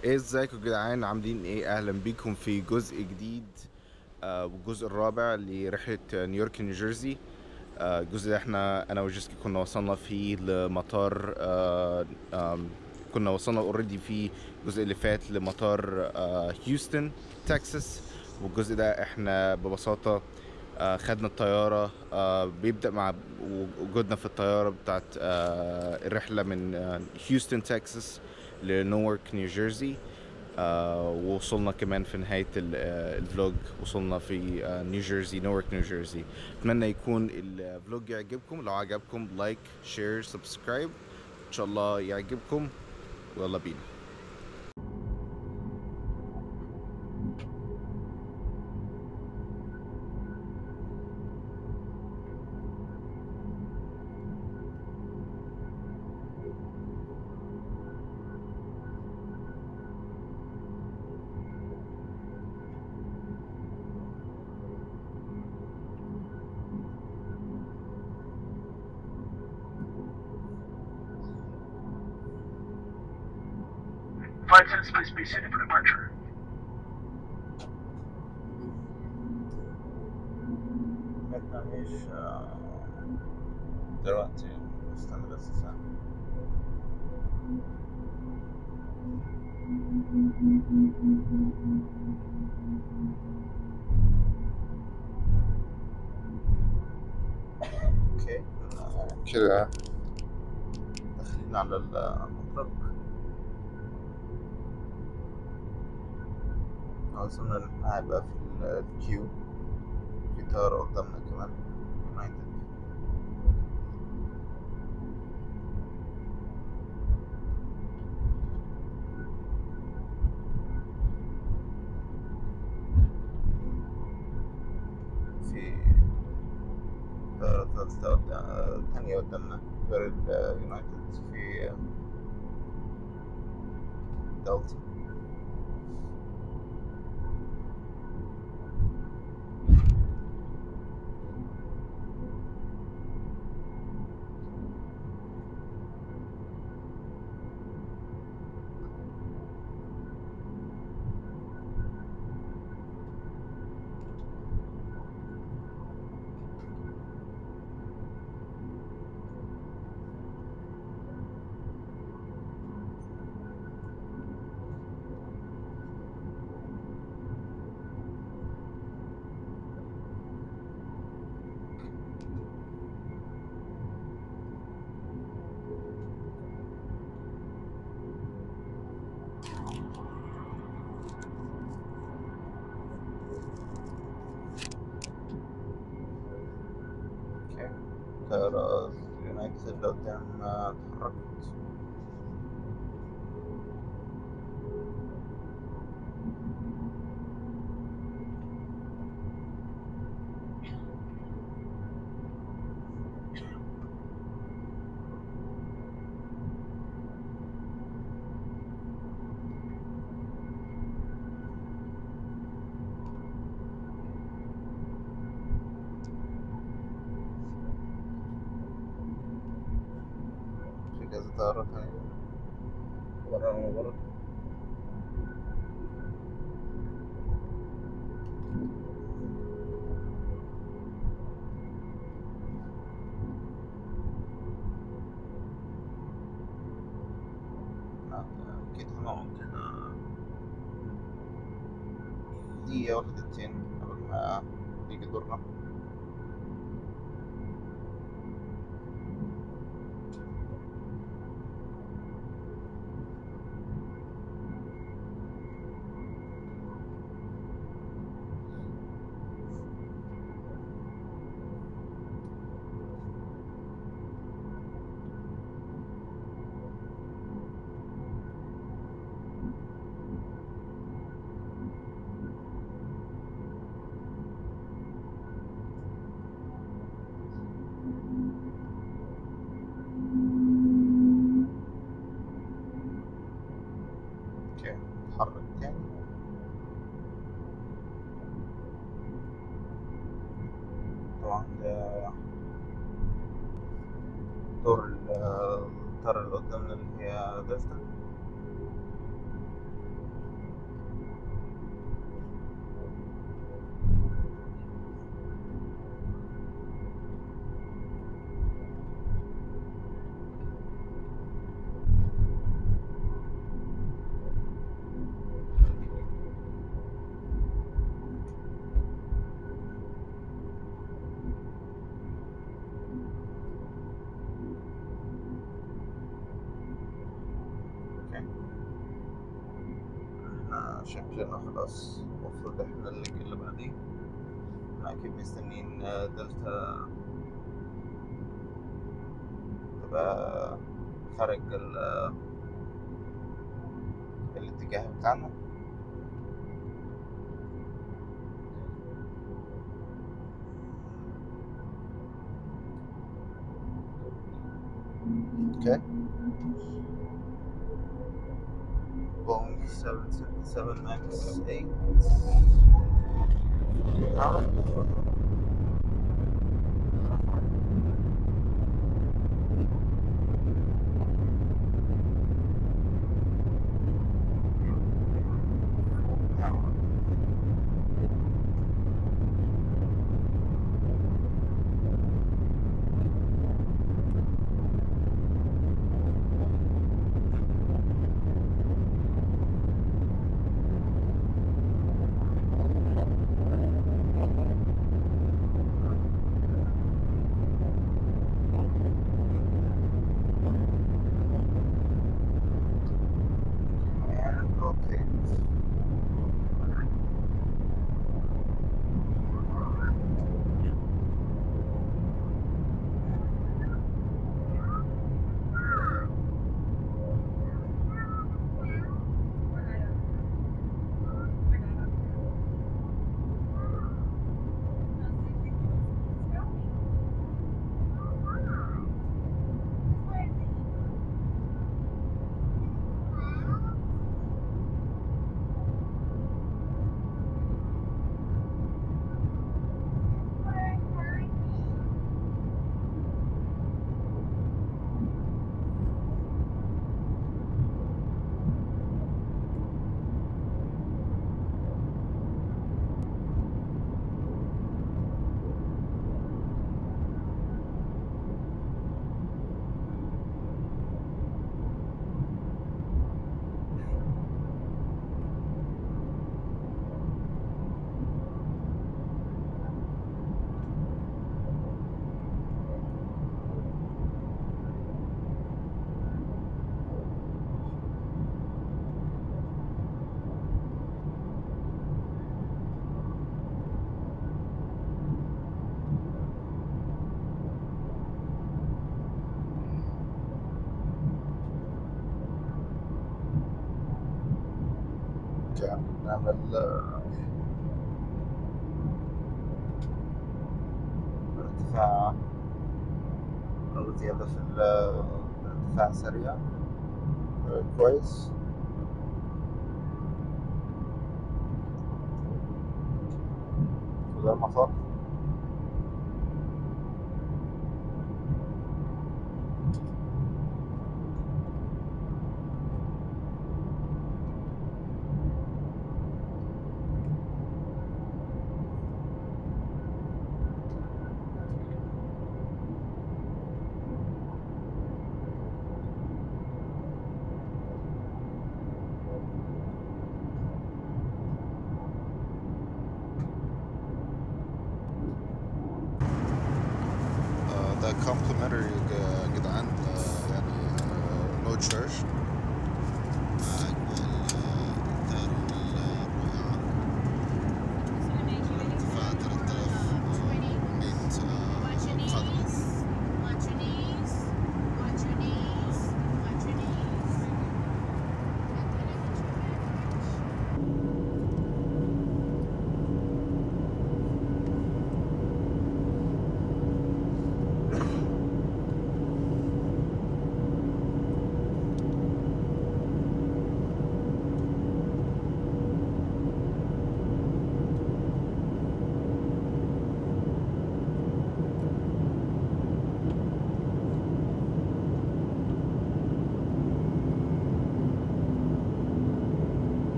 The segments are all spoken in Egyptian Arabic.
ايه ازيكم يا جدعان عاملين ايه اهلا بيكم في جزء جديد آه والجزء الرابع لرحلة نيويورك نيوجيرسي آه الجزء ده احنا انا وجيسكي كنا وصلنا فيه لمطار آه آم، كنا وصلنا اوريدي في الجزء اللي فات لمطار آه هيوستن تكساس والجزء ده احنا ببساطة آه خدنا الطيارة آه بيبدأ مع وجودنا في الطيارة بتاعت آه الرحلة من آه هيوستن تكساس لنوورك نيوجيرسي آه ووصلنا كمان في نهاية ال- آه، الفلوج وصلنا في آه، نيوجيرسي نوورك نيوجيرسي اتمنى يكون الفلوج يعجبكم لو عجبكم لايك شير سبسكرايب ان شاء الله يعجبكم ويلا بينا Flight attendants, please be seated for departure. احنا مش آه، دلوقتي استنى بس ساعة اوكي آه، كده داخلين على المطلق أظن إن احنا هيبقى في الكيو في طيارة قدامنا كمان يونايتد في طيارة ثالثة قدام- تانية قدامنا غير اليونايتد في دلتا اوكي طيارة يونايتد اللي قدام اتحركت في كذا طيارة تانية برا المباراة لا، أكيد هنقعد هنا دقيقة ولا دقيقتين قبل ما يجي دورنا اوكي نتحرك تاني طبعا ده دور ال- الطيارة اللي قدامنا اللي هي دلتا احنا شكلنا خلاص المفروض احنا اللينك اللي بعديه احنا اكيد مستنيين آه، دلتا تبقى خارج ال- الاتجاه بتاعنا اوكي Boeing 777 MAX 8 نعم and rotate. كان نعمل آه، ارتفاع أو زيادة في ال- الارتفاع سريع آه، كويس وده المطار آه، ده complimentary يا جدعان آه، يعني نو تشارج أجمل آه، الطيارة الرائعة ارتفاع 3100 آه، قدم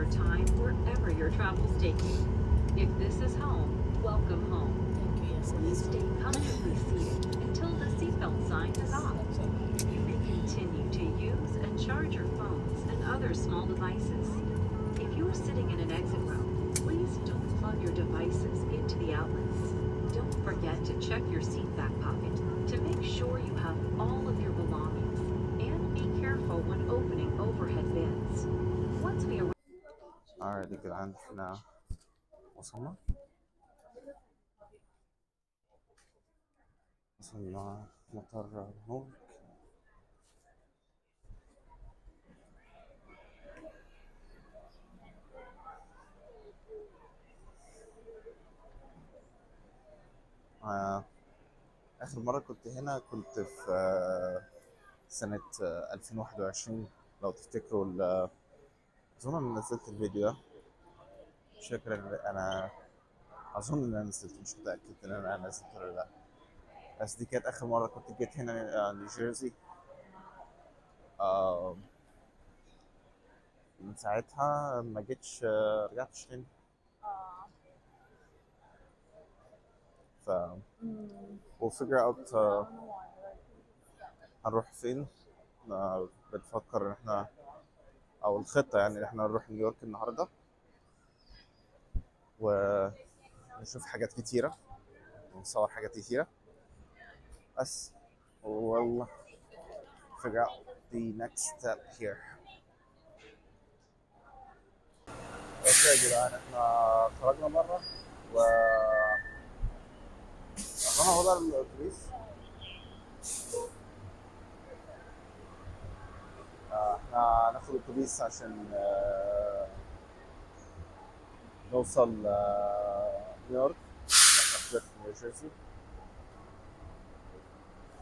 time wherever your travels take you. If this is home, welcome home. Please stay comfortably seated until the seatbelt sign is off. You may continue to use and charge your phones and other small devices. If you are sitting in an exit row, please don't plug your devices into the outlets. Don't forget to check your seat back pocket to make sure you have all of your belongings and be careful when opening overhead bins. Once we arrive alright يا جدعان احنا وصلنا وصلنا مطار نوفك آه، آخر مرة كنت هنا كنت في آه، سنة آه، 2021 لو تفتكروا ال- أظن أنا نزلت الفيديو ده مش فاكر إن انا اظن ان انا نزلت مش متاكد ان انا نزلت ولا لا بس دي كانت اخر مره كنت جيت هنا آه، نيوجيرسي آه، من ساعتها ما جيتش آه، رجعتش تاني ف we'll figure out آه، هنروح فين آه، بنفكر ان احنا او الخطه يعني ان احنا نروح نيويورك النهارده ونشوف حاجات كتيرة ونصور حاجات كتيرة بس والله figure out the next step here اوكي يا جدعان احنا خرجنا بره و اظن هو ده الاتوبيس آه، احنا هناخد الاتوبيس عشان آه، نوصل آه، نيويورك احنا في جيرسي نيوجيرسي ف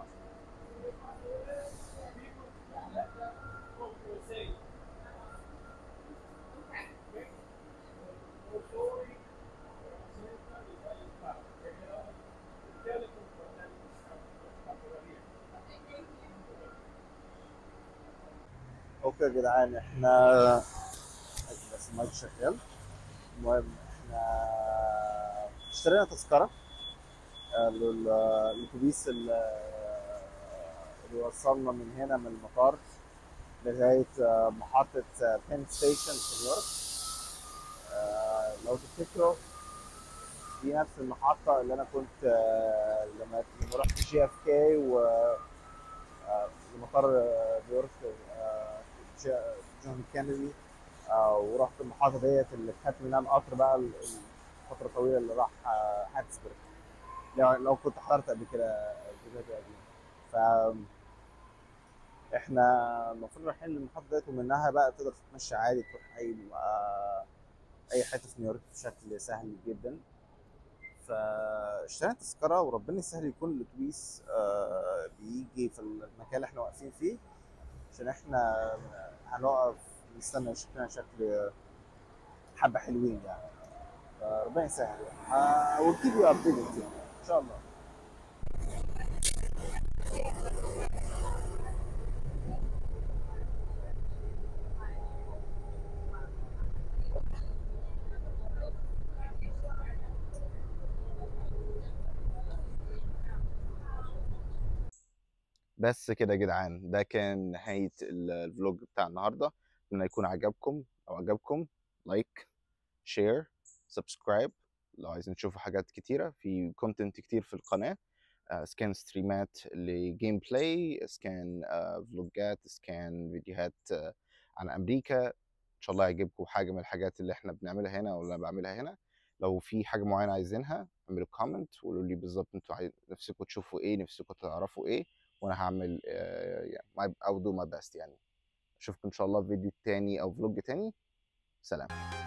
اوكي يا جدعان احنا بس المايك شغال المهم احنا اشترينا تذكرة آه، لل- الاتوبيس اللي اللي وصلنا من هنا من المطار لغاية آه، محطة بين ستيشن في نيويورك آه، لو تفتكروا دي نفس المحطة اللي أنا كنت آه، لما لما رحت جي اف كي و آه، في مطار آه، نيويورك آه، جا- جون كينيدي آه، ورحت المحطة ديت اللي خدت منها القطر بقى ال- الفترة الطويلة اللي راح آه، هاتسبرج لو لو كنت حضرت قبل كده فيديوهات قبل ف احنا المفروض رايحين للمحطة ديت ومنها بقى تقدر تتمشى عادي تروح أي آه، أي حتة في نيويورك بشكل سهل جدا فاشترينا تذكرة وربنا يسهل يكون الأتوبيس آه، بيجي في المكان اللي احنا واقفين فيه عشان احنا هنقف نستنى شكلنا شكل حبة حلوين يعني فربنا يسهل يعني we'll keep you updated يعني ان شاء الله بس كده يا جدعان ده كان نهاية ال- الفلوج بتاع النهاردة اتمنى يكون عجبكم لو عجبكم لايك شير سبسكرايب لو عايزين تشوفوا حاجات كتيرة في كونتنت كتير في القناة آه، سكان ستريمات لجيم بلاي سكان آه، فلوجات سكان فيديوهات آه، عن أمريكا إن شاء الله يعجبكم حاجة من الحاجات اللي احنا بنعملها هنا ولا بعملها هنا لو في حاجة معينة عايزينها اعملوا كومنت وقولوا لي بالظبط انتوا عايز... نفسكم تشوفوا ايه نفسكم تعرفوا ايه وانا هعمل آه، يعني my- I'll do my best يعني اشوفكم ان شاء الله في فيديو تاني او فلوج تاني سلام